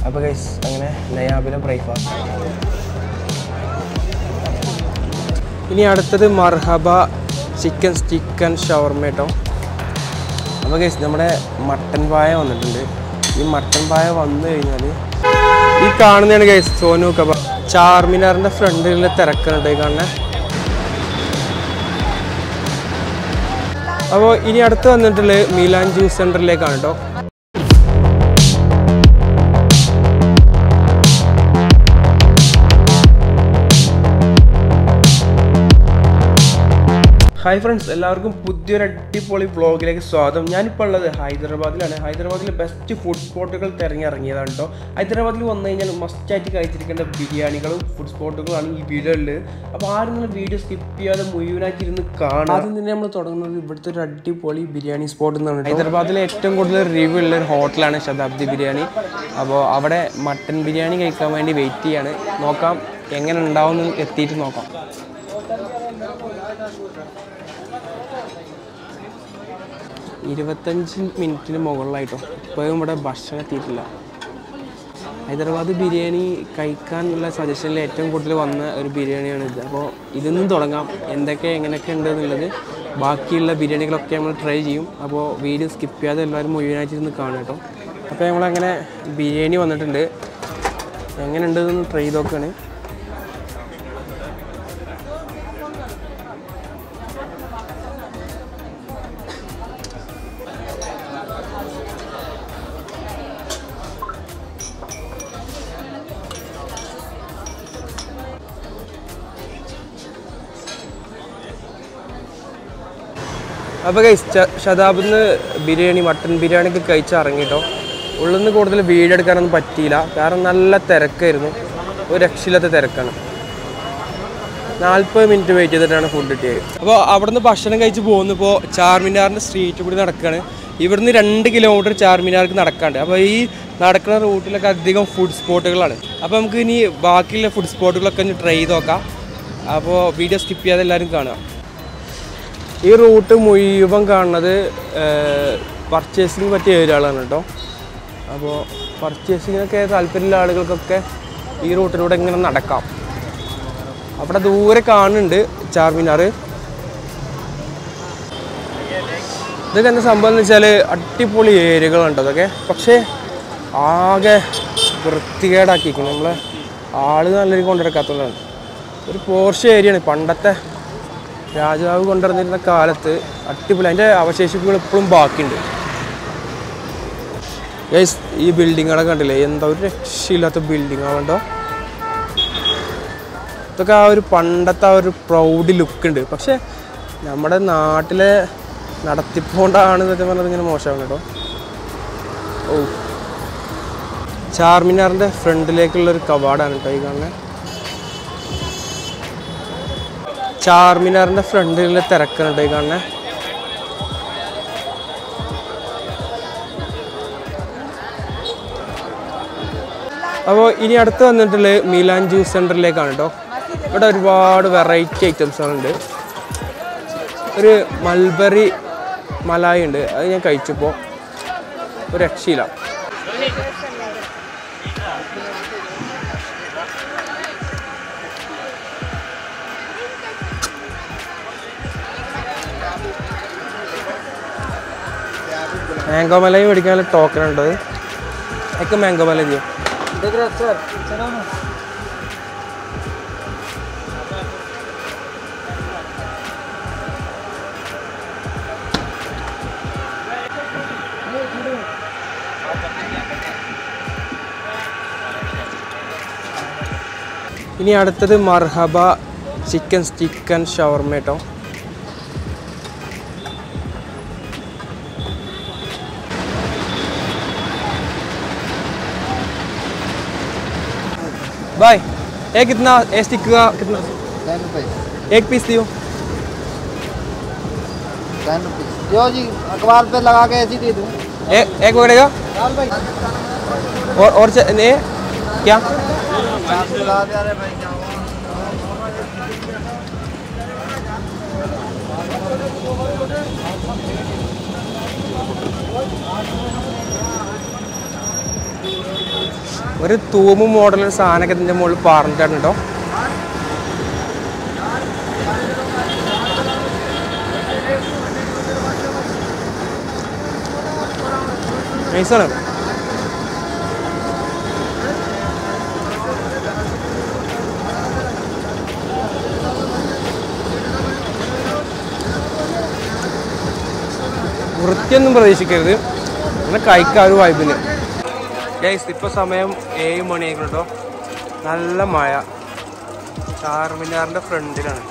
അപ്പോൾ ഗൈസ് അങ്ങനെ നയാബിലെ ബ്രേക്ക്ഫാസ്റ്റ് ഇനി അടുത്തത് മർഹബ ചിക്കൻ ചിക്കൻ ഷവർമ കേട്ടോ അപ്പോൾ ഗൈസ് നമ്മുടെ മട്ടൻ പായ വന്നിട്ടുണ്ട് ഈ മട്ടൻ പായ വന്നു കഴിഞ്ഞാൽ ഈ കാണുന്നതാണ് ഗൈസ് സോനു കബ ചാർമിനാറിൻ്റെ ഫ്രണ്ടിൽ തിരക്കുന്നുണ്ട് ഈ കാണുന്നത് അപ്പോൾ ഇനി അടുത്ത് വന്നിട്ടുള്ളത് മീലാൻ ജ്യൂസ് സെൻറ്ററിലേക്കാണ് കേട്ടോ ഹായ് ഫ്രണ്ട്സ് എല്ലാവർക്കും പുതിയൊരു അടിപൊളി വ്ളോഗിലേക്ക് സ്വാഗതം ഞാനിപ്പോൾ ഉള്ളത് ഹൈദരാബാദിലാണ് ഹൈദരാബാദിലെ ബെസ്റ്റ് ഫുഡ് സ്പോട്ടുകൾ തിരഞ്ഞിറങ്ങിയതാണ് കേട്ടോ ഹൈദരാബാദിൽ വന്നു കഴിഞ്ഞാൽ മസ്റ്റായിട്ട് കഴിച്ചിരിക്കേണ്ട ബിരിയാണികളും ഫുഡ് സ്പോട്ടുകളാണ് ഈ വീഡിയോയിൽ അപ്പോൾ ആരും നിങ്ങൾ വീഡിയോ സ്കിപ്പ് ചെയ്യാതെ മുഴുവനായിട്ട് ഇരുന്ന് കാണാം ആദ്യം തന്നെ നമ്മൾ തുടങ്ങുന്നത് ഇവിടുത്തെ ഒരു അടിപൊളി ബിരിയാണി സ്പോട്ട് എന്നാണ് ഹൈദരാബാദിലെ ഏറ്റവും കൂടുതൽ റിവ്യൂ ഉള്ള ഒരു ഹോട്ടലാണ് ശതാബ്ദി ബിരിയാണി അപ്പോൾ അവിടെ മട്ടൻ ബിരിയാണി കഴിക്കാൻ വേണ്ടി വെയിറ്റ് ചെയ്യാണ് നോക്കാം എങ്ങനെ ഉണ്ടാവും എന്ന് എത്തിയിട്ട് നോക്കാം ഇരുപത്തഞ്ച് മിനിറ്റിന് മുകളിലായിട്ടോ ഇപ്പോഴും ഇവിടെ ഭക്ഷണം എത്തിയിട്ടില്ല ഹൈദരാബാദ് ബിരിയാണി കഴിക്കാനുള്ള സജഷനിൽ ഏറ്റവും കൂടുതൽ വന്ന ഒരു ബിരിയാണിയാണ് ഇത് അപ്പോൾ ഇതിന്നും തുടങ്ങാം എന്തൊക്കെ എങ്ങനെയൊക്കെ ഉണ്ട് എന്നുള്ളത് ബാക്കിയുള്ള ബിരിയാണികളൊക്കെ നമ്മൾ ട്രൈ ചെയ്യും അപ്പോൾ വീഡിയോ സ്കിപ്പ് ചെയ്യാതെ എല്ലാവരും മുഴുവനായിട്ട് ഇരുന്ന് കാണും കേട്ടോ അപ്പോൾ നമ്മളങ്ങനെ ബിരിയാണി വന്നിട്ടുണ്ട് എങ്ങനെ ഉണ്ടെന്ന് ട്രൈ ചെയ്ത് നോക്കുകയാണ് അപ്പോൾ ഗൈസ് ശതാബിൽ നിന്ന് ബിരിയാണി മട്ടൻ ബിരിയാണി ഒക്കെ കഴിച്ച് ഇറങ്ങിട്ടോ ഉള്ളിൽ നിന്ന് കൂടുതൽ വീഡിയോ എടുക്കാനൊന്നും പറ്റിയില്ല കാരണം നല്ല തിരക്കായിരുന്നു ഒരു രക്ഷയില്ലാത്ത തിരക്കാണ് നാൽപ്പത് മിനിറ്റ് വെയിറ്റ് ചെയ്തിട്ടാണ് ഫുഡ് കിട്ടിയത് അപ്പോൾ അവിടുന്ന് ഭക്ഷണം കഴിച്ച് പോകുന്നപ്പോൾ ചാർമിനാറിൻ്റെ സ്ട്രീറ്റ് കൂടി നടക്കുകയാണ് ഇവിടുന്ന് രണ്ട് കിലോമീറ്റർ ചാർമിനാർക്ക് നടക്കാണ്ട് അപ്പോൾ ഈ നടക്കുന്ന റൂട്ടിലൊക്കെ അധികം ഫുഡ് സ്പോട്ടുകളാണ് അപ്പോൾ നമുക്ക് ഇനി ബാക്കിയുള്ള ഫുഡ് സ്പോട്ടുകളൊക്കെ ഒന്ന് ട്രൈ ചെയ്ത് നോക്കാം അപ്പോൾ വീഡിയോ സ്കിപ്പ് ചെയ്യാതെ എല്ലാവരും കാണുക ഈ റൂട്ട് മുഴുവൻ കാണുന്നത് പർച്ചേസിങ് പറ്റിയ ഏരിയകളാണ് കേട്ടോ അപ്പോൾ പർച്ചേസിങ്ങിനൊക്കെ താല്പര്യമുള്ള ആളുകൾക്കൊക്കെ ഈ റൂട്ടിലൂടെ ഇങ്ങനെ നടക്കാം അവിടെ ദൂരെ കാണുന്നുണ്ട് ചാർമിനാർ ഇതൊക്കെ എന്താ സംഭവം എന്ന് വെച്ചാൽ അടിപൊളി ഏരിയകളുണ്ട് അതൊക്കെ പക്ഷേ ആകെ വൃത്തികേടാക്കിയിരിക്കുന്നു നമ്മളെ ആള് നല്ല രീതി കൊണ്ടുനടക്കാത്തതാണ് ഒരു പോർഷ ഏരിയയാണ് പണ്ടത്തെ രാജാവ് കൊണ്ടുവന്നിരുന്ന കാലത്ത് അടിപൊളി അതിൻ്റെ അവശേഷിപ്പുകൾ ഇപ്പോഴും ബാക്കിയുണ്ട് ഗൈസ് ഈ ബിൽഡിങ്ങുകളൊക്കെ കണ്ടില്ലേ എന്താ ഒരു രക്ഷയില്ലാത്ത ബിൽഡിങ്ങുകളുണ്ടോ ഇതൊക്കെ ആ ഒരു പണ്ടത്തെ ആ ഒരു പ്രൗഡ് ലുക്ക് ഉണ്ട് പക്ഷെ നമ്മുടെ നാട്ടിലെ നടത്തിപ്പോണ്ടാണ് സത്യം പറഞ്ഞത് ഇങ്ങനെ മോശമാകും കേട്ടോ ഓ ചാർമിനാറിൻ്റെ ഫ്രണ്ടിലേക്കുള്ളൊരു കവാടാണ് കേട്ടോ ഈ കാണുന്നത് ചാർമിനാറിൻ്റെ ഫ്രണ്ടിൽ തിരക്കുന്നുണ്ട് ഈ കാണുന്നത് അപ്പോൾ ഇനി അടുത്ത് വന്നിട്ടുള്ളത് മീലാൻ ജ്യൂസ് സെൻറ്ററിലേക്കാണ് കേട്ടോ ഇവിടെ ഒരുപാട് വെറൈറ്റി ഐറ്റംസുകളുണ്ട് ഒരു മൽബറി മലായി ഉണ്ട് അത് ഞാൻ കഴിച്ചപ്പോൾ ഒരു രക്ഷയില്ല മാംഗോ മലയും മേടിക്കാനുള്ള ടോക്കൺ ഉണ്ട് ഒക്കെ മാംഗോ മല ചെയ്യും ഇനി അടുത്തത് മർഹബ ചിക്കൻ ചിക്കൻ ഷവർമ കേട്ടോ भाई ये कितना ये स्टिक का कितना टेन रुपीज़ एक पीस दियो टेन रुपीज़ जो जी अखबार पे लगा के ऐसी दे दूँ एक एक पकड़ेगा भाई और और च- ये क्या चार लगा दे अरे भाई क्या हुआ? ഒരു തൂമ്പ് മോഡൽ സാധനമൊക്കെ ഇതിൻ്റെ മുകളിൽ പറഞ്ഞിട്ടാണ് കേട്ടോ നൈസാണ് വൃത്തിയൊന്നും പ്രതീക്ഷിക്കരുത് അങ്ങനെ കഴിക്കാൻ ഒരു വൈബിന് ഗൈസ് ഇപ്പോൾ സമയം ഏഴ് മണിയായിക്കും കേട്ടോ നല്ല മഴ ചാർമിനാറിൻ്റെ ഫ്രണ്ടിലാണ്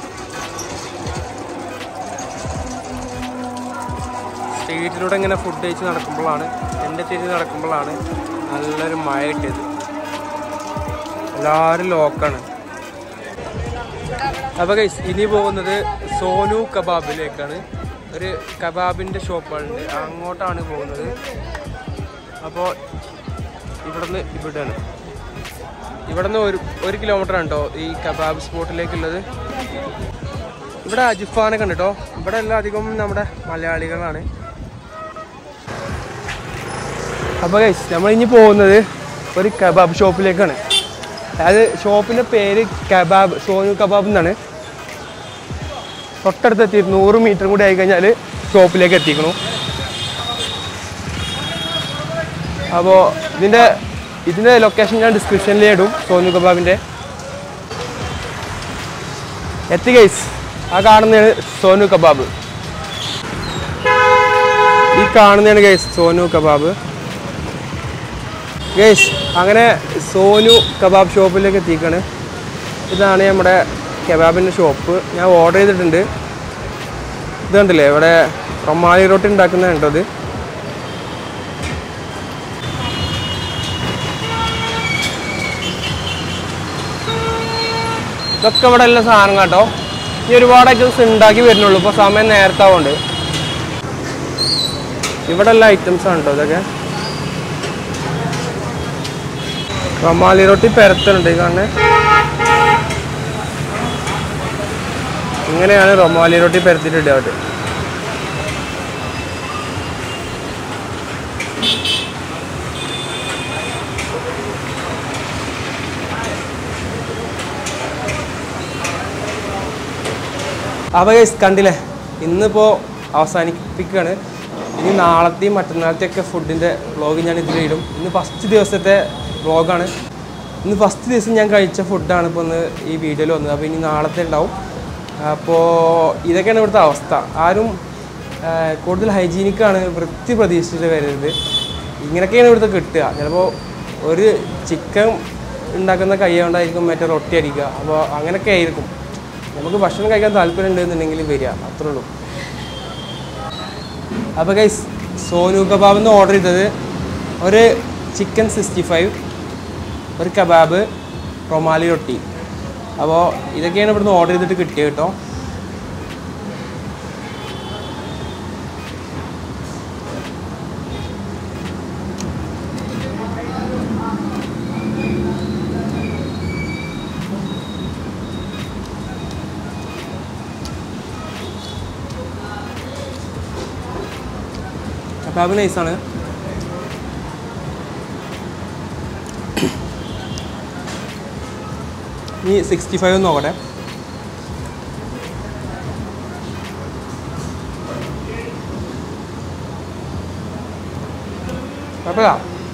സ്ട്രീറ്റിലൂടെ ഇങ്ങനെ ഫുഡ് കഴിച്ച് നടക്കുമ്പോഴാണ് എൻ്റെ തിരിഞ്ഞ് നടക്കുമ്പോഴാണ് നല്ലൊരു മഴ കിട്ടിയത് എല്ലാവരും ലോക്കാണ് അപ്പോൾ ഗൈസ് ഇനി പോകുന്നത് സോനു കബാബിലേക്കാണ് ഒരു കബാബിൻ്റെ ഷോപ്പുകളുണ്ട് അങ്ങോട്ടാണ് പോകുന്നത് അപ്പോൾ ഇവിടുന്ന് ഇവിടെയാണ് ഇവിടുന്ന് ഒരു ഒരു കിലോമീറ്റർ ഉണ്ടോ ഈ കബാബ് സ്പോട്ടിലേക്കുള്ളത് ഇവിടെ അജിഫാനൊക്കെ ഉണ്ട് കേട്ടോ ഇവിടെ എല്ലാം അധികം നമ്മുടെ മലയാളികളാണ് അപ്പോൾ ഗൈസ് നമ്മൾ ഇനി പോകുന്നത് ഒരു കബാബ് ഷോപ്പിലേക്കാണ് അതായത് ഷോപ്പിൻ്റെ പേര് കബാബ് സോനു കബാബ് എന്നാണ് തൊട്ടടുത്ത് എത്തി നൂറ് മീറ്റർ കൂടി ആയി കഴിഞ്ഞാൽ ഷോപ്പിലേക്ക് എത്തിക്കണു അപ്പോൾ ഇതിൻ്റെ ഇതിൻ്റെ ലൊക്കേഷൻ ഞാൻ ഡിസ്ക്രിപ്ഷനിൽ ഇടും സോനു കബാബിൻ്റെ എത്തി ഗൈസ് ആ കാണുന്നതാണ് സോനു കബാബ് ഈ കാണുന്നതാണ് ഗൈസ് സോനു കബാബ് ഗൈസ് അങ്ങനെ സോനു കബാബ് ഷോപ്പിലേക്ക് എത്തിക്കാണ് ഇതാണ് നമ്മുടെ കബാബിൻ്റെ ഷോപ്പ് ഞാൻ ഓർഡർ ചെയ്തിട്ടുണ്ട് ഇത് കണ്ടില്ലേ ഇവിടെ റൊമാലി റൊട്ടി ഉണ്ടാക്കുന്നത് കേട്ടോ ഇത് ഇതൊക്കെ ഇവിടെ എല്ലാ സാധനം കേട്ടോ ഇനി ഒരുപാട് ഐറ്റംസ് ഉണ്ടാക്കി വരുന്നുള്ളൂ ഇപ്പോൾ സമയം നേരത്തെ ആവുന്നുണ്ട് ഇവിടെ എല്ലാ ഐറ്റംസ് ആണ് കേട്ടോ ഇതൊക്കെ റൊമാലി റൊട്ടി പെരത്തുന്നുണ്ട് ഈ കാണുന്നത് ഇങ്ങനെയാണ് റൊമാലി റൊട്ടി പെരത്തിട്ട് അവര് അപ്പോൾ ഗൈസ് കണ്ടില്ലേ ഇന്നിപ്പോൾ അവസാനിപ്പിക്കുകയാണ് ഇനി നാളത്തെയും മറ്റന്നാളത്തെയൊക്കെ ഫുഡിൻ്റെ വ്ളോഗ് ഞാൻ ഇതിലിടും ഇന്ന് ഫസ്റ്റ് ദിവസത്തെ വ്ളോഗാണ് ഇന്ന് ഫസ്റ്റ് ദിവസം ഞാൻ കഴിച്ച ഫുഡാണ് ഇപ്പോൾ ഒന്ന് ഈ വീഡിയോയിൽ വന്നത് അപ്പോൾ ഇനി നാളത്തെ ഉണ്ടാവും അപ്പോൾ ഇതൊക്കെയാണ് ഇവിടുത്തെ അവസ്ഥ ആരും ആ, കൂടുതൽ ഹൈജീനിക്കാണ് വൃത്തി പ്രതീക്ഷിച്ചിട്ട് വരരുത് ഇങ്ങനെയൊക്കെയാണ് ഇവിടുത്തെ കിട്ടുക ചിലപ്പോൾ ഒരു ചിക്കൻ ഉണ്ടാക്കുന്ന കൈ കൊണ്ടായിരിക്കും മറ്റേ റൊട്ടി അടിക്കുക അപ്പോൾ അങ്ങനെയൊക്കെ ആയിരിക്കും നമുക്ക് ഭക്ഷണം കഴിക്കാൻ താല്പര്യം ഉണ്ടെന്നുണ്ടെങ്കിൽ വരിക അത്രേ ഉള്ളൂ അപ്പോൾ ഗൈസ് സോനു കബാബ് എന്ന് ഓർഡർ ചെയ്തത് ഒരു ചിക്കൻ സിക്സ്റ്റി ഫൈവ് ഒരു കബാബ് റൊമാലി റൊട്ടി അപ്പോൾ ഇതൊക്കെയാണ് ഇവിടുന്ന് ഓർഡർ ചെയ്തിട്ട് കിട്ടിയത് കേട്ടോ കബാബ് നൈസാണ് ഇനി സിക്സ്റ്റി ഫൈവ് നോക്കട്ടെ കുഴപ്പമില്ല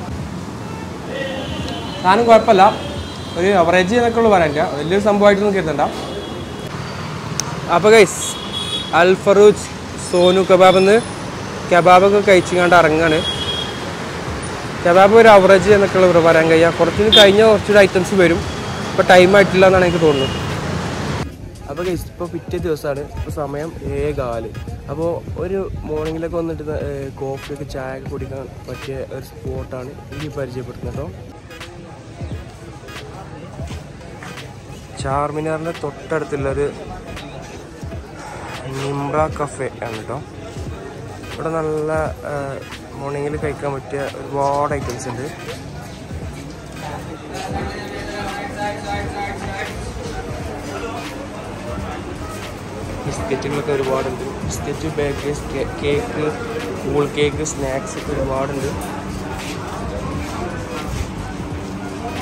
സാധനം കുഴപ്പമില്ല ഒരു അവറേജ് എന്നൊക്കെ ഉള്ളു പറയാൻ പറ്റുക വലിയൊരു സംഭവമായിട്ടൊന്നും കരുതണ്ട അപ്പോൾ ഗൈസ് അൽഫറൂജ് സോനു കബാബ് എന്ന് കബാബൊക്കെ കഴിച്ചുകൊണ്ട് ഇറങ്ങാണ് കബാബ് ഒരു അവറേജ് എന്നൊക്കെ ഉള്ള പറയാൻ കഴിയുക കുറച്ചുകൂടി കഴിഞ്ഞ കുറച്ചുകൂടി ഐറ്റംസ് വരും ഇപ്പോൾ ടൈം ആയിട്ടില്ല എന്നാണ് എനിക്ക് തോന്നുന്നത് അപ്പോൾ ഗൈസ് ഇപ്പോൾ പിറ്റേ ദിവസമാണ് ഇപ്പോൾ സമയം ഏകാല് അപ്പോൾ ഒരു മോർണിംഗിലൊക്കെ വന്നിട്ട് കോഫിയൊക്കെ ചായ ഒക്കെ കുടിക്കാൻ പറ്റിയ ഒരു സ്പോട്ടാണ് ഈ പരിചയപ്പെടുത്തുന്നത് കേട്ടോ ചാർമിനാറിൻ്റെ തൊട്ടടുത്തുള്ളൊരു നിംബ്ര കഫേ ആണ് കേട്ടോ ഇവിടെ നല്ല മോർണിംഗിൽ കഴിക്കാൻ പറ്റിയ ഒരുപാട് ഐറ്റംസ് ഉണ്ട് ബിസ്ക്കറ്റുകളൊക്കെ ഒരുപാടുണ്ട് biscuit bakers cake cool cake snacks ഒക്കെ ഒരുപാടുണ്ട്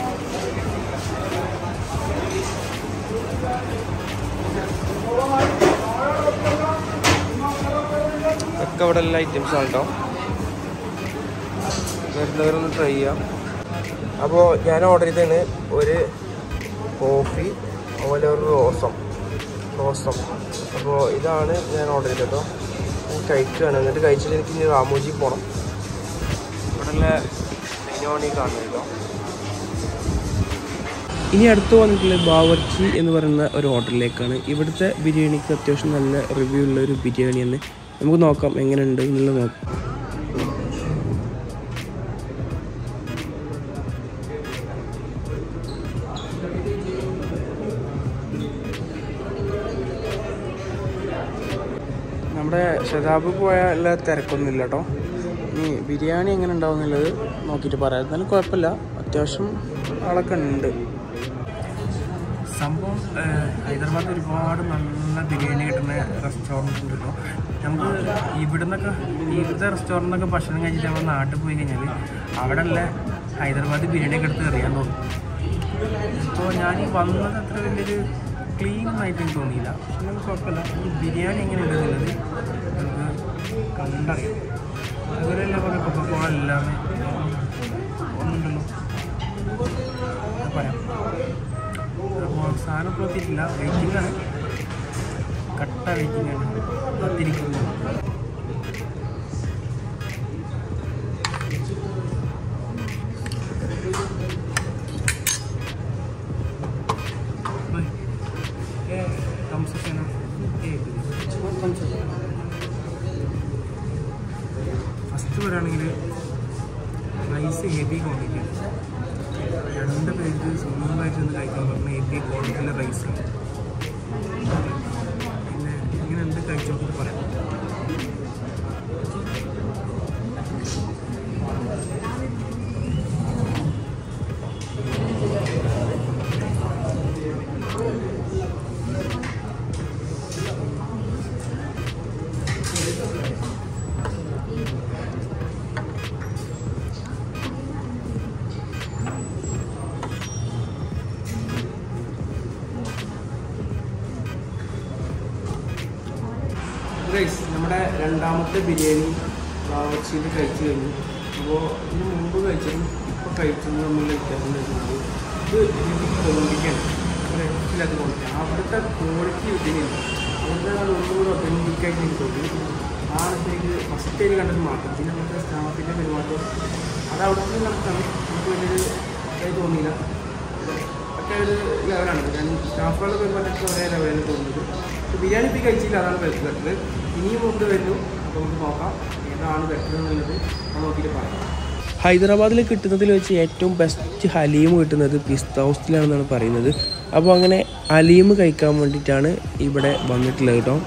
ഒക്കെ ഇവിടെ എല്ലാ ഐറ്റംസ് ആണ് കേട്ടോ വരുന്നവരൊന്ന് ട്രൈ ചെയ്യാം അപ്പോൾ ഞാൻ ഓർഡർ ചെയ്തതാണ് ഒരു കോഫി അതുപോലെ ഒരു റോസം റോസം അപ്പോൾ ഇതാണ് ഞാൻ ഓർഡർ ചെയ്തത് കേട്ടോ ഞാൻ കഴിക്കുകയാണ് എന്നിട്ട് കഴിച്ചിട്ട് എനിക്ക് ഇനി റാമോജി പോകണം ഇവിടെയുള്ള മെനുവാണ് ഈ കാണുന്നത് കേട്ടോ ഇനി അടുത്ത് വന്നിട്ടുള്ളത് ബാവർച്ചി എന്ന് പറയുന്ന ഒരു ഹോട്ടലിലേക്കാണ് ഇവിടുത്തെ ബിരിയാണിക്ക് അത്യാവശ്യം നല്ല റിവ്യൂ ഉള്ള ഒരു ബിരിയാണിയാണ് നമുക്ക് നോക്കാം എങ്ങനെയുണ്ട് എന്നുള്ളത് നോക്കാം നമ്മുടെ ശതാബ് പോയ എല്ലാ തിരക്കൊന്നുമില്ല കേട്ടോ ഇനി ബിരിയാണി എങ്ങനെ ഉണ്ടാവും എന്നുള്ളത് നോക്കിയിട്ട് പറയാം എന്നാലും കുഴപ്പമില്ല അത്യാവശ്യം ആളൊക്കെ ഉണ്ട് സംഭവം ഹൈദരാബാദ് ഒരുപാട് നല്ല ബിരിയാണി കിട്ടുന്ന റെസ്റ്റോറൻറ്റ് ഉണ്ട് കേട്ടോ നമുക്ക് ഇവിടുന്നൊക്കെ ഇവിടുത്തെ റെസ്റ്റോറൻറ്റൊക്കെ ഭക്ഷണം കഴിച്ചിട്ട് നമ്മൾ നാട്ടിൽ പോയി കഴിഞ്ഞാൽ അവിടെ ഉള്ള ഹൈദരാബാദ് ബിരിയാണിയൊക്കെ എടുത്ത് എറിയാൻ തോന്നും ഇപ്പോൾ ഞാൻ ഈ വന്നത് അത്ര വലിയൊരു ക്ലീൻ ആയിട്ട് എനിക്ക് തോന്നിയില്ല പക്ഷെ നമുക്ക് കുഴപ്പമില്ല ഈ ബിരിയാണി എങ്ങനെ ഉണ്ടെന്നുള്ളത് നമുക്ക് കണ്ടറിയാം അതുപോലെ തന്നെ കുറേ കൊക്കക്കോള എല്ലാമേ ഒന്നുണ്ടല്ലോ ഞാൻ പറയാം അപ്പോൾ സാധനം ഇപ്പോൾ എത്തിയിട്ടില്ല വെയിറ്റിംഗ് ആണ് കട്ട വെയിറ്റിംഗ് ആണ് കാത്തിരിക്കുന്നു thumbs up है ना ഫസ്റ്റ് പറയുകയാണെങ്കിൽ റൈസ് ഹെവി ക്വാണ്ടിറ്റി രണ്ട് പേർക്ക് സ്വന്തമായിട്ട് നിന്ന് കഴിക്കാൻ പറ്റുന്ന ഹെവി ക്വാണ്ടിറ്റിയിലെ റൈസ് പിന്നെ ഇങ്ങനെ എന്ത് കഴിച്ചോട്ട് പറയാം ഗൈസ് നമ്മുടെ രണ്ടാമത്തെ ബിരിയാണി ബാവച്ചിയിൽ കഴിച്ചു കഴിഞ്ഞു അപ്പോൾ ഇതിന് മുമ്പ് കഴിച്ചതും ഇപ്പോൾ കഴിച്ചതും തമ്മിലുള്ള വ്യത്യാസം എന്ന് വെച്ചാൽ ഇത് ഹെവി ക്വാണ്ടിറ്റിയാണ് ഒരു രക്ഷയില്ലാത്ത ക്വാണ്ടിറ്റി അവിടുത്തെ ക്വാളിറ്റി ഇതിനില്ല അവിടുത്തെ അത് ഒന്നുകൂടെ ഒത്തൻറ്റിക്കായിട്ട് എനിക്ക് തോന്നി ആ അടുത്തേക്ക് ഫസ്റ്റ് ടൈം കണ്ടത് മാത്രം പിന്നെ നമ്മുടെ സ്റ്റാഫിൻ്റെ പെരുമാറ്റം അത് അവിടുത്തെ നടത്താണ് നമുക്ക് വലിയൊരു ഇതായി തോന്നിയില്ല ഒക്കെ ഒരു ലെവലാണ് ഞാൻ സ്റ്റാഫുകളുടെ പെരുമാറ്റമൊക്കെ ഒരേ ലെവലിൽ തോന്നുന്നത് പക്ഷേ ബിരിയാണി ഇപ്പോൾ കഴിച്ചില്ല അതാണ് ബെറ്റർ ഇനിയും കൊണ്ട് വരുന്നു അപ്പോൾ നമുക്ക് നോക്കാം ഏതാണ് ബെറ്റർ എന്നുള്ളത് നമ്മൾ നോക്കിയിട്ട് പറയാം ഹൈദരാബാദിൽ കിട്ടുന്നതിൽ വെച്ച് ഏറ്റവും ബെസ്റ്റ് ഹലീം കിട്ടുന്നത് പിസ്ത ഹൗസിലാണെന്നാണ് പറയുന്നത് അപ്പോൾ അങ്ങനെ ഹലീം കഴിക്കാൻ വേണ്ടിയിട്ടാണ് ഇവിടെ വന്നിട്ടുള്ളത് കേട്ടോ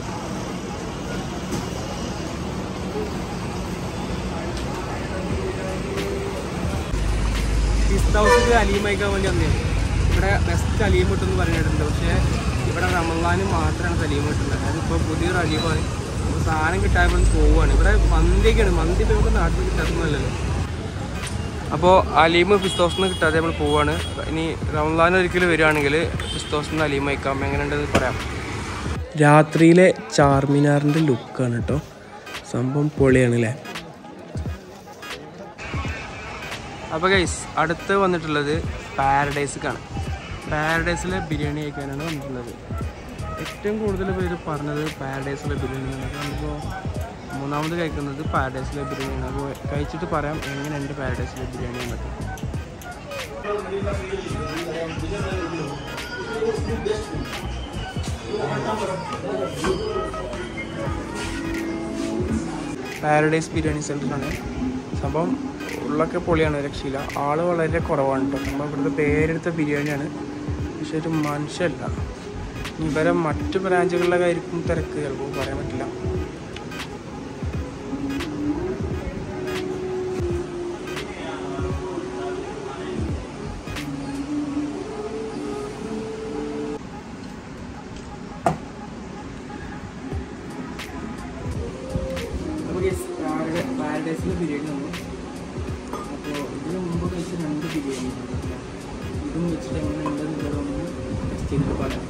പിസ്ത ഹൗസിൽ അലീം കഴിക്കാൻ വേണ്ടി വന്നേ ഇവിടെ ബെസ്റ്റ് അലീം കിട്ടുമെന്ന് പറഞ്ഞിട്ടുണ്ട് പക്ഷേ ഇവിടെ റമദാന് മാത്രമാണ് അലീം കിട്ടുന്നത് അതായത് ഇപ്പോൾ പുതിയൊരു അലീമാണ് അപ്പോൾ സാധനം കിട്ടാൻ വേണ്ടി പോവുകയാണ് ഇവിടെ മന്തിയൊക്കെയാണ് മന്തി ഇപ്പോൾ നമുക്ക് നാട്ടിൽ കിട്ടാത്തൊന്നുമല്ലല്ലോ അപ്പോൾ അലീം പിസ്തോസിൽ നിന്ന് കിട്ടാതെ നമ്മൾ പോവാണ് ഇനി റമദാൻ ഒരിക്കലും വരികയാണെങ്കിൽ പിസ്തോസിൽ നിന്ന് അലീം വയ്ക്കാം എങ്ങനെയുണ്ടെന്ന് പറയാം രാത്രിയിലെ ചാർമിനാറിൻ്റെ ലുക്കാണ് കേട്ടോ സംഭവം പൊളിയാണ് അല്ലേ അപ്പോൾ ഗൈസ് അടുത്ത് വന്നിട്ടുള്ളത് പാരഡൈസിക്കാണ് പാരഡൈസിലെ ബിരിയാണി കഴിക്കാനാണ് വന്നിട്ടുള്ളത് ഏറ്റവും കൂടുതൽ പേര് പറഞ്ഞത് പാരഡൈസിലെ ബിരിയാണി ആണ് അപ്പോൾ മൂന്നാമത് കഴിക്കുന്നത് പാരഡൈസിലെ ബിരിയാണിയാണ് അപ്പോൾ കഴിച്ചിട്ട് പറയാം എങ്ങനെയുണ്ട് പാരഡൈസിലെ ബിരിയാണി എന്നൊക്കെ പാരഡൈസ് ബിരിയാണി സെൻറ്ററാണ് സംഭവം ഉള്ളൊക്കെ പൊളിയാണ് രക്ഷയില്ല ആള് വളരെ കുറവാണ് കേട്ടോ നമ്മൾ ഇവിടുത്തെ പേരെടുത്ത ബിരിയാണിയാണ് പക്ഷെ ഒരു മനുഷ്യല്ല ഇനി ഇവരെ മറ്റു ബ്രാഞ്ചുകളിലൊക്കെ ആയിരിക്കും തിരക്ക് ചിലപ്പോൾ പറയാൻ പറ്റില്ല നമുക്ക് പാരഡൈസിലെ ബിരിയാണി വന്നു അപ്പോൾ ഇതിന് മുമ്പ് കഴിച്ച രണ്ട് ബിരിയാണി ഇതും വെച്ചിട്ട് എങ്ങനെ ഉണ്ടെന്നുള്ളതൊന്ന് ടെസ്റ്റ് ചെയ്തിട്ട് പറയാം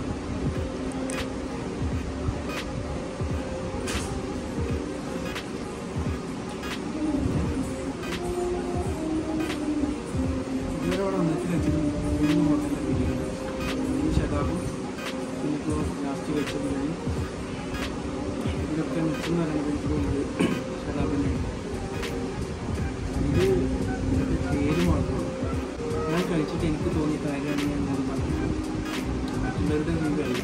എന്ന് പറയുന്നത് എനിക്ക് തോന്നുന്നത് ഷറാബിൻ്റെ ഇത് ഇതിൻ്റെ പേര് മാത്രമാണ് ഞാൻ കഴിച്ചിട്ട് എനിക്ക് തോന്നിയ കാര്യമാണ് ഞാൻ ഞാൻ പറഞ്ഞത് മറ്റുള്ളവരുടെ റിവ്യൂ അല്ല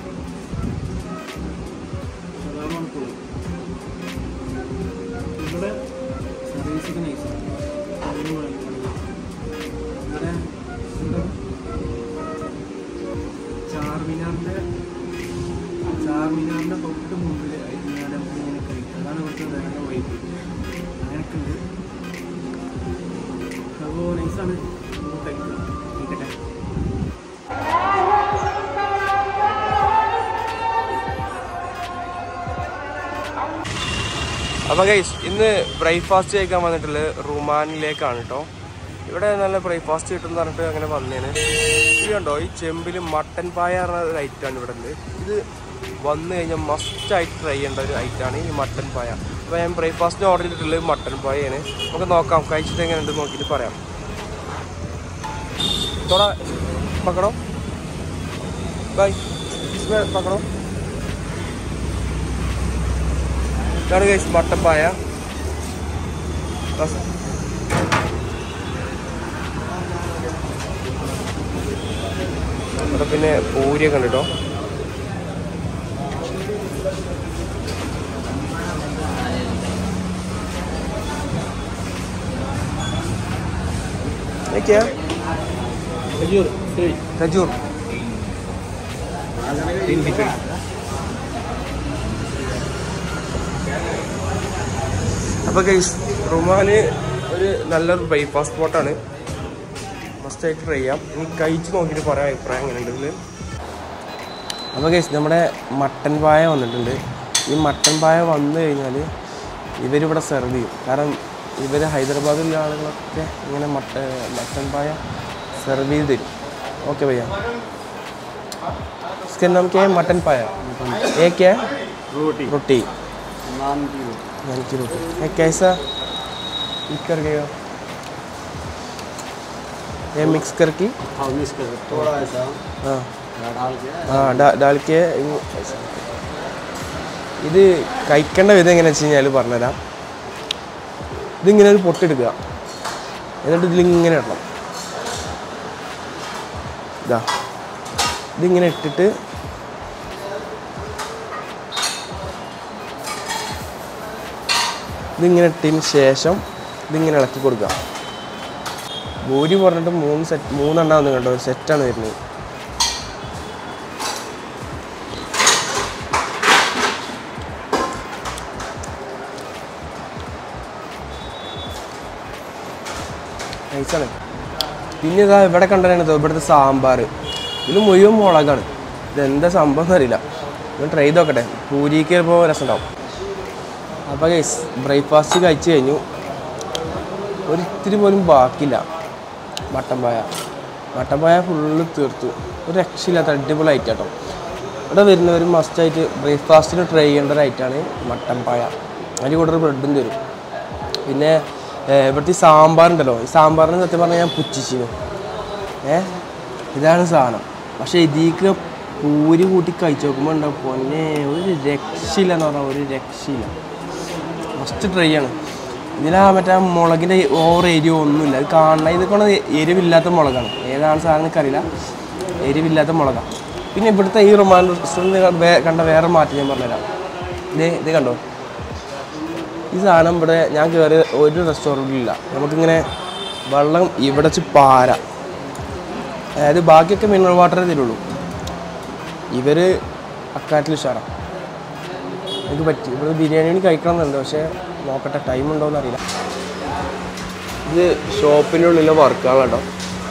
ഷറാബാണ് കൂടുതൽ ഇവിടെ സർവീസൊക്കെ നൈസാണ് അതിന് വേണ്ടിയാണ് ഇവിടെ എന്താ ചാർമിനാറിൻ്റെ ചാർമിനാറിൻ്റെ തൊട്ട് മുമ്പിൽ ഞാൻ ഇങ്ങനെ കഴിക്കും അതാണ് ഇവിടുത്തെ വേറെ വൈബ് അങ്ങനെയൊക്കെ ഉണ്ട് അപ്പോൾ നൈസാണ് നമുക്ക് കഴിക്കാം കഴിക്കട്ടെ അപ്പോൾ ഗൈസ് ഇന്ന് ബ്രേക്ക്ഫാസ്റ്റ് കഴിക്കാൻ വന്നിട്ടുള്ളത് റുമാനിലേക്കാണ് കേട്ടോ ഇവിടെ നല്ല ബ്രേക്ക്ഫാസ്റ്റ് കിട്ടുമെന്ന് പറഞ്ഞിട്ട് അങ്ങനെ വന്നേന് ഇത് കണ്ടോ ഈ ചെമ്പിൽ മട്ടൻ പായ പറഞ്ഞ ഒരു ഐറ്റമാണ് ഇവിടെ ഉള്ളത് ഇത് വന്നു കഴിഞ്ഞാൽ മസ്റ്റായിട്ട് ട്രൈ ചെയ്യേണ്ട ഒരു ഐറ്റമാണ് ഈ മട്ടൻ പായ അപ്പോൾ ഞാൻ ബ്രേക്ക്ഫാസ്റ്റിന് ഓർഡർ ചെയ്തിട്ടുള്ളത് മട്ടൻ പായയാണ് നമുക്ക് നോക്കാം കഴിച്ചിട്ട് എങ്ങനെയുണ്ട് നോക്കിയിട്ട് പറയാം തോടാ പക്കടോ ബൈ പക്കടോ ഇതാണ് കഴിച്ച് മട്ടപ്പായ ബസ്. ഇവിടെ പിന്നെ പൂരിയൊക്കെ ഉണ്ട് കേട്ടോ क्या खजूर खजूर तीन टिकट അപ്പോൾ ഗൈസ് റുമാന് ഒരു നല്ലൊരു ബ്രേക്ക്ഫാസ്റ്റ് സ്പോട്ടാണ് മസ്റ്റായിട്ട് ട്രൈ ചെയ്യാം ഇനി കഴിച്ച് നോക്കിയിട്ട് പറയാം അഭിപ്രായം എങ്ങനെയുണ്ട് ഇതിൽ അപ്പോൾ ഗൈസ് നമ്മുടെ മട്ടൻ പായ വന്നിട്ടുണ്ട് ഈ മട്ടൻ പായ വന്നു കഴിഞ്ഞാൽ ഇവരിവിടെ സെർവ് ചെയ്യും കാരണം ഇവർ ഹൈദരാബാദിലുള്ള ആളുകളൊക്കെ ഇങ്ങനെ മട്ട മട്ടൻ പായ സെർവ് ചെയ്ത് തരും ഓക്കെ भैया इसका नाम क्या है मटन पाया ये क्या है रोटी रोटी नान की रोटी नान की रोटी ये कैसा मिक्स कर गए हो ये मिक्स करके हाँ मिक्स कर थोड़ा ऐसा हाँ डाल के हाँ ഡാ- ഡാൽ के ഇങ്ങ് ഇത് കഴിക്കേണ്ട വിധം എങ്ങനെയാണെന്ന് വെച്ച് കഴിഞ്ഞാൽ പറഞ്ഞുതരാം ഇതിങ്ങനെ ഒരു പൊട്ടെടുക്കുക എന്നിട്ട് ഇതിലിങ്ങനെ ഇടണം ഇതാ ഇതിങ്ങനെ ഇട്ടിട്ട് ഇതിങ്ങനെ ഇട്ടതിന് ശേഷം ഇതിങ്ങനെ ഇളക്കി കൊടുക്കുക ഭൂരി പറഞ്ഞിട്ട് മൂന്ന് സെറ്റ് മൂന്നെണ്ണം വന്നു കണ്ടോ ഒരു സെറ്റാണ് വരുന്നത് നൈസാണ് പിന്നെ ഇതാ ഇവിടെ കണ്ടതാണ് ഇവിടുത്തെ സാമ്പാർ ഇതിൽ മുഴുവൻ മുളകാണ് ഇതെന്താ സംഭവം എന്നറിയില്ല ഞാൻ ട്രൈ ചെയ്ത് നോക്കട്ടെ പൂരിക്ക് ഇപ്പോൾ രസമുണ്ടാവും അപ്പോൾ ഗൈസ് ബ്രേക്ക്ഫാസ്റ്റ് കഴിച്ചു കഴിഞ്ഞു ഒരിത്തിരി പോലും ബാക്കിയില്ല മട്ടൻ പായ മട്ടൻ പായ ഫുള്ള് തീർത്തു ഒരു രക്ഷയില്ലാത്ത അടിപൊളി ഐറ്റം കേട്ടോ ഇവിടെ വരുന്നവർ മസ്റ്റായിട്ട് ബ്രേക്ക്ഫാസ്റ്റിന് ട്രൈ ചെയ്യേണ്ട ഒരു ഐറ്റമാണ് മട്ടൻ പായ അതിന് കൂടുതൽ ബ്രെഡും തരും പിന്നെ ഏഹ്, ഇവിടുത്തെ ഈ സാമ്പാറുണ്ടല്ലോ ഈ സാമ്പാറിന് സത്യം പറഞ്ഞാൽ ഞാൻ പുച്ഛിച്ചിരുന്നു ഏ ഇതാണ് സാധനം പക്ഷേ ഇതിക്ക് പൂരി കൂട്ടി കഴിച്ച് നോക്കുമ്പോൾ ഉണ്ടാവും പൊന്നെ ഒരു രക്ഷയില്ല എന്ന് പറഞ്ഞാൽ ഒരു രക്ഷയില്ല ഫസ്റ്റ് ട്രൈ ആണ് ഇതിലാ മറ്റേ മുളകിൻ്റെ ഓവർ എരിവ് ഒന്നുമില്ല അത് കാണുന്ന ഇതൊക്കെ എരിവില്ലാത്ത മുളകാണ് ഏതാണ് സാധനം എനിക്കറിയില്ല എരിവില്ലാത്ത മുളകാണ് പിന്നെ ഇവിടുത്തെ ഈ റൊമാൻ റെസ്റ്റോറൻറ്റ് കണ്ട വേറെ മാറ്റം ഞാൻ പറഞ്ഞുതരാം ഇതേ ഇത് കണ്ടോ ഈ സാധനം ഇവിടെ ഞാൻ കയറിയ ഒരു റെസ്റ്റോറൻറ്റിലില്ല നമുക്കിങ്ങനെ വെള്ളം ഇവിടെ വെച്ച് പാര അതായത് ബാക്കിയൊക്കെ മിനറൽ വാട്ടറേ തരുള്ളൂ ഇവർ അക്കാറ്റിൽ ഉഷാറാണ് എനിക്ക് പറ്റി ഇവിടെ ബിരിയാണി കഴിക്കണം എന്നുണ്ട് പക്ഷേ നോക്കട്ടെ ടൈം ഉണ്ടോയെന്ന് അറിയില്ല ഇത് ഷോപ്പിൻ്റെ ഉള്ളിലെ വർക്കുകളാണ് കേട്ടോ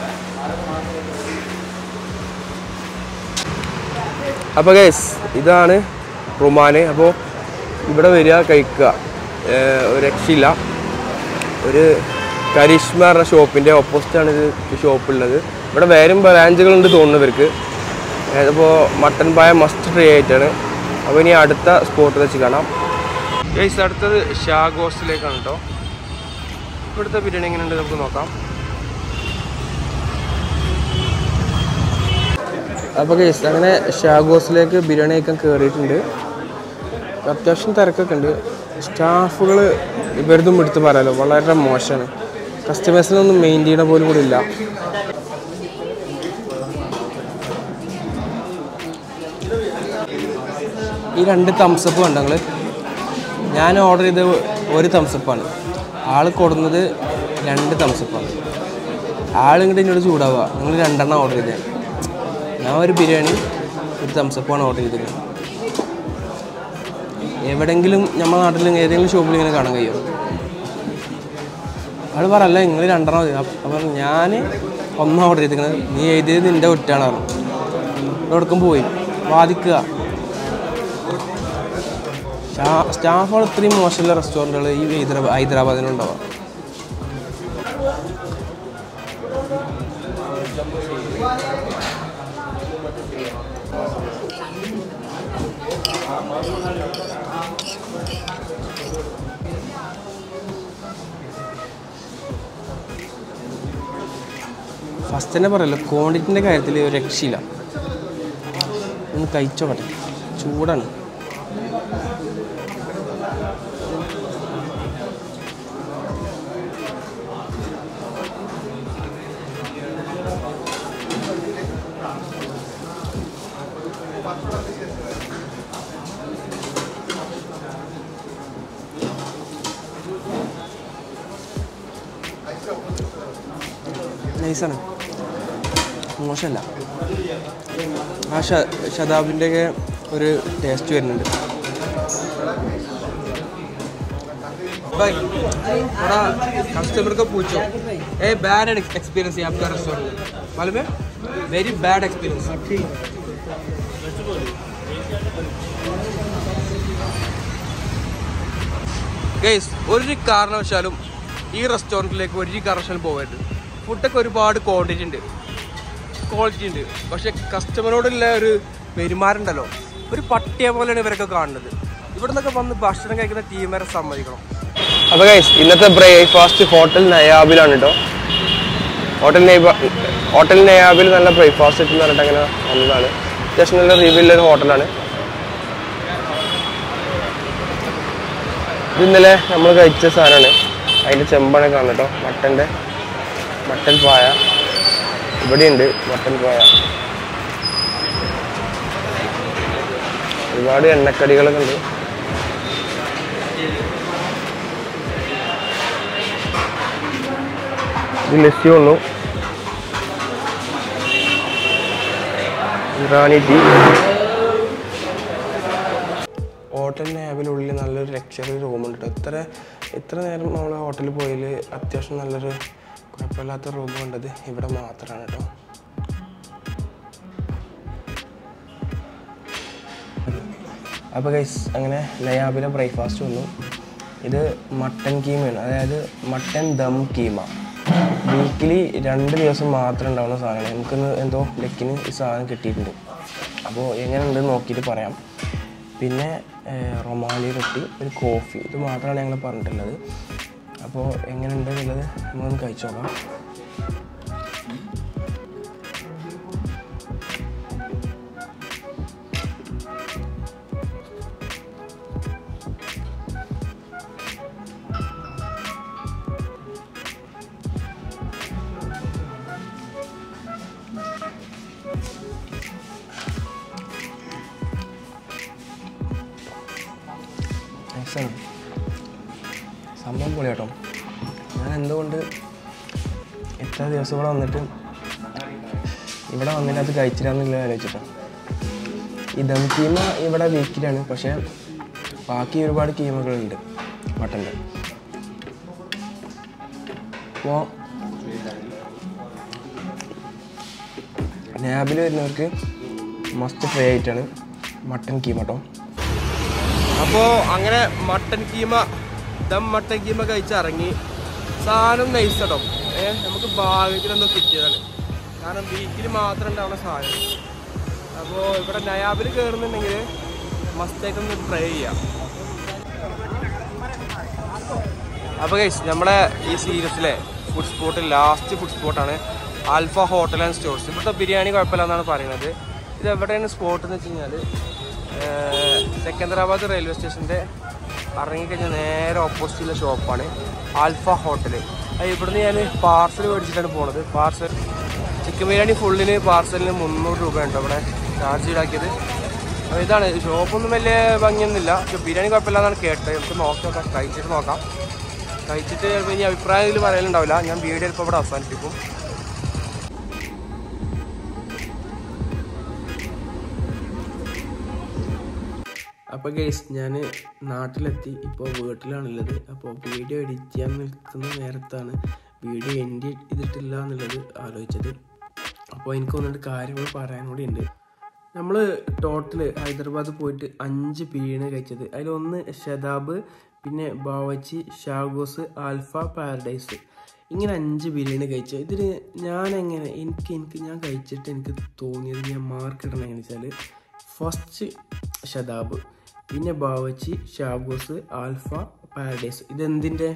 അപ്പോൾ ഗൈസ് ഇതാണ് റുമാന് അപ്പോൾ ഇവിടെ വരിക കഴിക്കുക ഏഹ് ഒരു രക്ഷയില്ല ഒരു കരിഷ്മ പറഞ്ഞ ഷോപ്പിൻ്റെ ഓപ്പോസിറ്റാണ് ഇത് ഷോപ്പുള്ളത് ഇവിടെ വേറെയും ബ്രാഞ്ചുകളുണ്ട് തോന്നുന്നു ഇവർക്ക് അതിപ്പോൾ മട്ടൻ പായ മസ്റ്റ് ട്രൈ ആയിട്ടാണ് അപ്പോൾ ഇനി അടുത്ത സ്പോട്ട് വെച്ച് കാണാം ഗൈസ് അടുത്തത് ഷാഗോസിലേക്കാണ് കേട്ടോ ഇവിടുത്തെ ബിരിയാണി എങ്ങനെയുണ്ട് നമുക്ക് നോക്കാം അപ്പോൾ ഗൈസ് അങ്ങനെ ഷാഗോസിലേക്ക് ബിരിയാണി കഴിക്കാൻ കയറിയിട്ടുണ്ട് അത്യാവശ്യം തിരക്കൊക്കെ ഉണ്ട് സ്റ്റാഫുകൾ ഇവരതും എടുത്ത് പറയാലോ വളരെ മോശമാണ് കസ്റ്റമേഴ്സിനൊന്നും മെയിൻ ചെയ്യണ പോലും കൂടി ഇല്ല ഈ രണ്ട് തംസപ്പ് കണ്ട നിങ്ങൾ ഞാൻ ഓർഡർ ചെയ്ത് ഒരു തംസപ്പാണ് ആൾ കൊടുന്നത് രണ്ട് തംസപ്പാണ് ആൾ ഇങ്ങോട്ട് എന്നോട് ചൂടാവുക നിങ്ങൾ രണ്ടെണ്ണം ഓർഡർ ചെയ്തേ ഞാൻ ഒരു ബിരിയാണി ഒരു തംസപ്പാണ് ഓർഡർ ചെയ്തത് എവിടെങ്കിലും നമ്മുടെ നാട്ടിൽ ഏതെങ്കിലും ഷോപ്പിൽ ഇങ്ങനെ കാണാൻ കഴിയും ആൾ പറയല്ല നിങ്ങൾ രണ്ടെണ്ണം മതി അപ്പം ഞാൻ ഒന്നാ ഓർഡർ ചെയ്തിരിക്കുന്നത് നീ എഴുതിയത് നിൻ്റെ ഒറ്റാണ് പറഞ്ഞു എവിടേക്കും പോയി ബാധിക്കുക സ്റ്റാഫുകൾ ഇത്രയും മോശമുള്ള റെസ്റ്റോറൻറ്റുകൾ ഈ ഹൈദരാബാദ് ഹൈദരാബാദിനുണ്ടാവാം ഫസ്റ്റ് തന്നെ പറയല്ലോ ക്വാണ്ടിറ്റിൻ്റെ കാര്യത്തിൽ ഒരു രക്ഷയില്ല ഒന്ന് കഴിച്ചോക്കട്ടെ ചൂടാണ് നൈസാണ് മോശമല്ല ആ ഷ ശതാബിൻ്റെയൊക്കെ ഒരു ടേസ്റ്റ് വരുന്നുണ്ട് भाई थोड़ा कस्टमर को पूछो ए बैड एक्सपीरियंस है आपका रेस्टोरेंट में मालूम है वेरी बैड एक्सपीरियंस ठीक ഗൈസ് ഒരു കാരണവശാലും ഈ റെസ്റ്റോറൻറ്റിലേക്ക് ഒരു കാരണവശാലും പോകരുത് ഫുഡൊക്കെ ഒരുപാട് ക്വാണ്ടിറ്റി ഉണ്ട് ക്വാളിറ്റി ഉണ്ട് പക്ഷെ കസ്റ്റമറോടുള്ള ഒരു പെരുമാറുണ്ടല്ലോ ഉണ്ടല്ലോ ഒരു പട്ടിയെ പോലെയാണ് ഇവരൊക്കെ കാണുന്നത് ഇവിടെ നിന്നൊക്കെ വന്ന് ഭക്ഷണം കഴിക്കുന്ന ടീം വരെ സമ്മതിക്കണം അപ്പോൾ ഗൈസ് ഇന്നത്തെ ബ്രേക്ക്ഫാസ്റ്റ് ഹോട്ടൽ നയാബിലാണ് കേട്ടോ ഹോട്ടൽ നൈബ ഹോട്ടൽ നയാബിൽ നല്ല ബ്രേക്ക്ഫാസ്റ്റ് കിട്ടുന്ന പറഞ്ഞിട്ട് അങ്ങനെ വന്നതാണ് അത്യാവശ്യം നല്ല റിവ്യൂള്ള ഒരു ഹോട്ടലാണ് ഇത് ഇന്നലെ നമ്മൾ കഴിച്ച സാധനമാണ് അതിൻ്റെ ചെമ്പാണ് കാണുന്നത് കേട്ടോ മട്ടൻ്റെ മട്ടൻ പായ ഇവിടെയുണ്ട് മട്ടൻ പായ ഒരുപാട് എണ്ണക്കടികളൊക്കെ ഉണ്ട് ഇത് ലസ്സി വന്നു ഇറാനി ടീ ഹോട്ടലിൻ്റെ ആപ്പിനുള്ളിൽ നല്ലൊരു ലക്ഷറി റൂമുണ്ട് കേട്ടോ ഇത്ര ഇത്ര നേരം നമ്മൾ ഹോട്ടലിൽ പോയതിൽ അത്യാവശ്യം നല്ലൊരു കുഴപ്പമില്ലാത്ത റൂം കണ്ടത് ഇവിടെ മാത്രമാണ് കേട്ടോ അപ്പോൾ ഗൈസ് അങ്ങനെ നയാബിലെ ബ്രേക്ക്ഫാസ്റ്റ് വന്നു ഇത് മട്ടൻ കീമയാണ് അതായത് മട്ടൻ ദം കീമ വീക്കിലി രണ്ട് ദിവസം മാത്രം ഉണ്ടാവുന്ന സാധനമാണ് നമുക്കിന്ന് എന്തോ ലക്കിന് ഈ സാധനം കിട്ടിയിട്ടുണ്ട് അപ്പോൾ എങ്ങനെയുണ്ടെന്ന് നോക്കിയിട്ട് പറയാം പിന്നെ ഏഹ്, റൊമാലി റൊട്ടി ഒരു കോഫി ഇത് മാത്രമാണ് ഞങ്ങൾ പറഞ്ഞിട്ടുള്ളത് അപ്പോൾ എങ്ങനെയുണ്ട് എന്നുള്ളത് നമ്മളൊന്ന് കഴിച്ചു നോക്കാം നൈസാണ് സംഭവം പൊളി കേട്ടോ ഞാൻ എന്തുകൊണ്ട് എത്ര ദിവസം ഇവിടെ വന്നിട്ട് ഇവിടെ വന്നിട്ട് അത് കഴിച്ചില്ലാന്നുള്ള ആലോചിച്ചിട്ടാണ് ഈ ദം കീമ ഇവിടെ വീക്കിലാണ് പക്ഷേ ബാക്കി ഒരുപാട് കീമകളുണ്ട് മട്ടൻ്റെ അപ്പോൾ നാബിൽ വരുന്നവർക്ക് മസ്റ്റ് ഫ്രൈ ആയിട്ടാണ് മട്ടൻ കീമ കേട്ടോ അപ്പോൾ അങ്ങനെ മട്ടൻ കീമ ദം മട്ടൻ കീമ കഴിച്ചിറങ്ങി സാധനം നൈസ് കേട്ടോ ഏ നമുക്ക് ഭാഗ്യത്തിലെന്തോ കിട്ടിയതാണ് കാരണം വീക്കിൽ മാത്രം ഉണ്ടാവുന്ന സാധനം അപ്പോൾ ഇവിടെ നയാബിൽ കയറുന്നുണ്ടെങ്കിൽ മസ്റ്റായിട്ടൊന്ന് ട്രൈ ചെയ്യാം അപ്പോൾ ഗൈസ് നമ്മളെ ഈ സീരീസിലെ ഫുഡ് സ്പോട്ട് ലാസ്റ്റ് ഫുഡ് സ്പോട്ടാണ് ആൽഫ ഹോട്ടൽ ആൻഡ് സ്റ്റോർസ് ഇവിടുത്തെ ബിരിയാണി കുഴപ്പമില്ല എന്നാണ് പറയുന്നത് ഇത് എവിടെയാണ് സ്പോട്ട് എന്ന് വെച്ച് കഴിഞ്ഞാൽ സെക്കന്ദരാബാദ് റെയിൽവേ സ്റ്റേഷൻ്റെ ഇറങ്ങിക്കഴിഞ്ഞാൽ നേരെ ഓപ്പോസിറ്റുള്ള ഷോപ്പാണ് ആൽഫ ഹോട്ടൽ അത് ഇവിടുന്ന് ഞാൻ പാർസൽ മേടിച്ചിട്ടാണ് പോണത് പാർസൽ ചിക്കൻ ബിരിയാണി ഫുള്ളിന് പാർസലിന് മുന്നൂറ് രൂപയുണ്ട് അവിടെ ചാർജ് ഈടാക്കിയത് അപ്പോൾ ഇതാണ് ഷോപ്പൊന്നും വലിയ ഭംഗിയൊന്നുമില്ല പക്ഷെ ബിരിയാണി കുഴപ്പമില്ലാന്നാണ് കേട്ടത് നമുക്ക് നോക്കി നോക്കാം കഴിച്ചിട്ട് നോക്കാം കഴിച്ചിട്ട് ചിലപ്പോൾ ഇനി അഭിപ്രായം ഇതിൽ പറയാനുണ്ടാവില്ല ഞാൻ വീഡിയോ ഇപ്പോൾ ഇവിടെ അവസാനിപ്പിക്കും അപ്പോൾ ഗേസ് ഞാൻ നാട്ടിലെത്തി ഇപ്പോൾ വീട്ടിലാണുള്ളത് അപ്പോൾ വീഡിയോ എഡിറ്റ് ചെയ്യാൻ നിൽക്കുന്ന നേരത്താണ് വീഡിയോ എൻഡ് ചെയ്തിട്ടില്ല എന്നുള്ളത് ആലോചിച്ചത് അപ്പോൾ എനിക്ക് ഒന്നുകൊണ്ട് കാര്യങ്ങൾ പറയാൻ കൂടി ഉണ്ട് നമ്മൾ ടോട്ടൽ ഹൈദരാബാദ് പോയിട്ട് അഞ്ച് ബിരിയാണി കഴിച്ചത് അതിലൊന്ന് ഷതാബ് പിന്നെ ബാവച്ചി ഷാഗോസ് ആൽഫ പാരഡൈസ് ഇങ്ങനെ അഞ്ച് ബിരിയാണി കഴിച്ചു ഇതിൽ ഞാൻ എങ്ങനെ എനിക്ക് എനിക്ക് ഞാൻ കഴിച്ചിട്ട് എനിക്ക് തോന്നിയത് ഞാൻ മാർക്ക് ഇടണം എങ്ങനെ വെച്ചാൽ ഫസ്റ്റ് ഷതാബ് പിന്നെ ബാവച്ചി ഷാഗോസ് ആൽഫ പാരഡൈസ് ഇതെന്തിൻ്റെ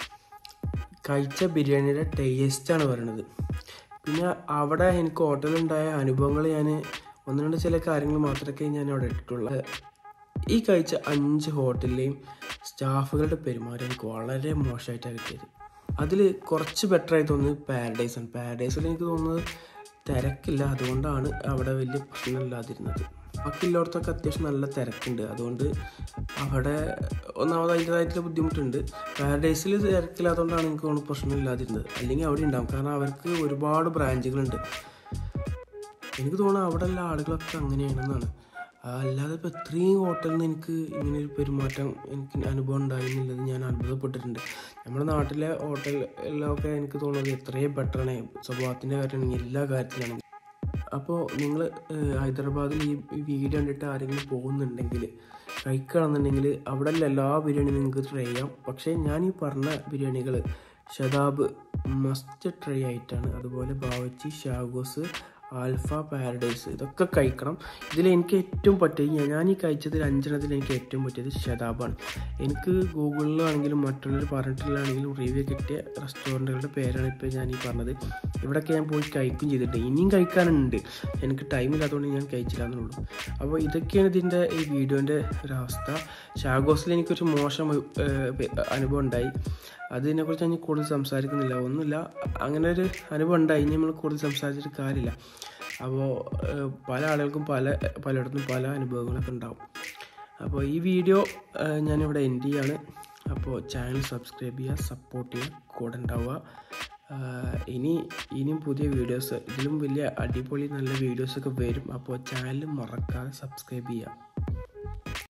കഴിച്ച ബിരിയാണിയുടെ ടേസ്റ്റാണ് പറയണത് പിന്നെ അവിടെ എനിക്ക് ഹോട്ടലുണ്ടായ അനുഭവങ്ങൾ ഞാൻ ഒന്ന് രണ്ട് ചില കാര്യങ്ങൾ മാത്രമേ ഞാൻ അവിടെ ഇട്ടിട്ടുള്ളൂ ഈ കഴിച്ച അഞ്ച് ഹോട്ടലിലെയും സ്റ്റാഫുകളുടെ പെരുമാറ്റം എനിക്ക് വളരെ മോശമായിട്ടാണ് കിട്ടിയത് അതിൽ കുറച്ച് ബെറ്റർ ആയി തോന്നുന്നത് പാരഡൈസ് ആണ് പാരഡൈസിൽ എനിക്ക് തോന്നുന്നത് തിരക്കില്ല അതുകൊണ്ടാണ് അവിടെ വലിയ പ്രശ്നമില്ലാതിരുന്നത് ബാക്കിയുള്ളവർക്കൊക്കെ അത്യാവശ്യം നല്ല തിരക്കുണ്ട് അതുകൊണ്ട് അവിടെ ഒന്നാമത് അതിൻ്റെതായിട്ടുള്ള ബുദ്ധിമുട്ടുണ്ട് പാരഡൈസിൽ തിരക്കില്ലാത്തതുകൊണ്ടാണ് എനിക്ക് തോന്നുന്നു പ്രശ്നമില്ലാതിരുന്നത് അല്ലെങ്കിൽ അവിടെ ഉണ്ടാവും കാരണം അവർക്ക് ഒരുപാട് ബ്രാഞ്ചുകളുണ്ട് എനിക്ക് തോന്നുന്നു അവിടെ ഉള്ള ആളുകളൊക്കെ അങ്ങനെയാണെന്നാണ് ആ, അല്ലാതെ ഇപ്പോൾ ഇത്രയും ഹോട്ടലിൽ നിന്ന് എനിക്ക് ഇങ്ങനെ ഒരു പെരുമാറ്റം എനിക്ക് അനുഭവം ഉണ്ടായി എന്നുള്ളത് ഞാൻ അത്ഭുതപ്പെട്ടിട്ടുണ്ട് നമ്മുടെ നാട്ടിലെ ഹോട്ടലിലൊക്കെ എനിക്ക് തോന്നുന്നത് എത്രയും ബെറ്ററാണ് സ്വഭാവത്തിൻ്റെ കാര്യമാണെങ്കിൽ എല്ലാ കാര്യത്തിലാണെങ്കിൽ അപ്പോൾ നിങ്ങൾ ഹൈദരാബാദിൽ ഈ ഈ വീഡിയോ കണ്ടിട്ട് ആരെങ്കിലും പോകുന്നുണ്ടെങ്കിൽ കഴിക്കുകയാണെന്നുണ്ടെങ്കിൽ അവിടെ ഉള്ള എല്ലാ ബിരിയാണിയും നിങ്ങൾക്ക് ട്രൈ ചെയ്യാം പക്ഷേ ഞാൻ ഈ പറഞ്ഞ ബിരിയാണികൾ ഷതാബ് മസ്റ്റ് ട്രൈ ആയിട്ടാണ് അതുപോലെ ബാവച്ചി ഷാഗോസ് ആൽഫ പാരഡൈസ് ഇതൊക്കെ കഴിക്കണം ഇതിൽ എനിക്ക് ഏറ്റവും പറ്റിയ ഞാൻ ഈ കഴിച്ചതിൽ അഞ്ചെണ്ണത്തിൽ എനിക്ക് ഏറ്റവും പറ്റിയത് ഷതാബാണ് എനിക്ക് ഗൂഗിളിലാണെങ്കിലും മറ്റുള്ളവർ പറഞ്ഞിട്ടില്ലാണെങ്കിലും റിവ്യൂ കിട്ടിയ റെസ്റ്റോറൻറ്റുകളുടെ പേരാണ് ഇപ്പോൾ ഞാൻ ഈ പറഞ്ഞത് ഇവിടെയൊക്കെ ഞാൻ പോയി കഴിക്കും ചെയ്തിട്ടുണ്ട് ഇനിയും കഴിക്കാനുണ്ട് എനിക്ക് ടൈം ഇല്ലാത്തതുകൊണ്ട് ഞാൻ കഴിച്ചില്ല എന്നുള്ളൂ അപ്പോൾ ഇതൊക്കെയാണ് ഇതിൻ്റെ ഈ വീഡിയോൻ്റെ ഒരവസ്ഥ ഷാഗോസിൽ എനിക്കൊരു മോശം ഏഹ്, പെ- അനുഭവം ഉണ്ടായി അതിനെക്കുറിച്ച് ഞാൻ കൂടുതൽ സംസാരിക്കുന്നില്ല ഒന്നുമില്ല അങ്ങനെ ഒരു അനുഭവം ഉണ്ടായി ഇനി നമ്മൾ കൂടുതൽ സംസാരിച്ചിട്ട് കാര്യമില്ല അപ്പോൾ ഏഹ്, പല ആളുകൾക്കും പല പലയിടത്തും പല അനുഭവങ്ങളൊക്കെ ഉണ്ടാവും അപ്പോൾ ഈ വീഡിയോ ഏഹ്, ഞാനിവിടെ എൻഡ് ചെയ്യാണ് അപ്പോൾ ചാനൽ സബ്സ്ക്രൈബ് ചെയ്യുക സപ്പോർട്ട് ചെയ്യുക കൂടെ ഉണ്ടാവുക ആഹ്, ഇനി ഇനിയും പുതിയ വീഡിയോസ് ഇതിലും വലിയ അടിപൊളി നല്ല വീഡിയോസൊക്കെ വരും അപ്പോൾ ചാനൽ മറക്കാതെ സബ്സ്ക്രൈബ് ചെയ്യുക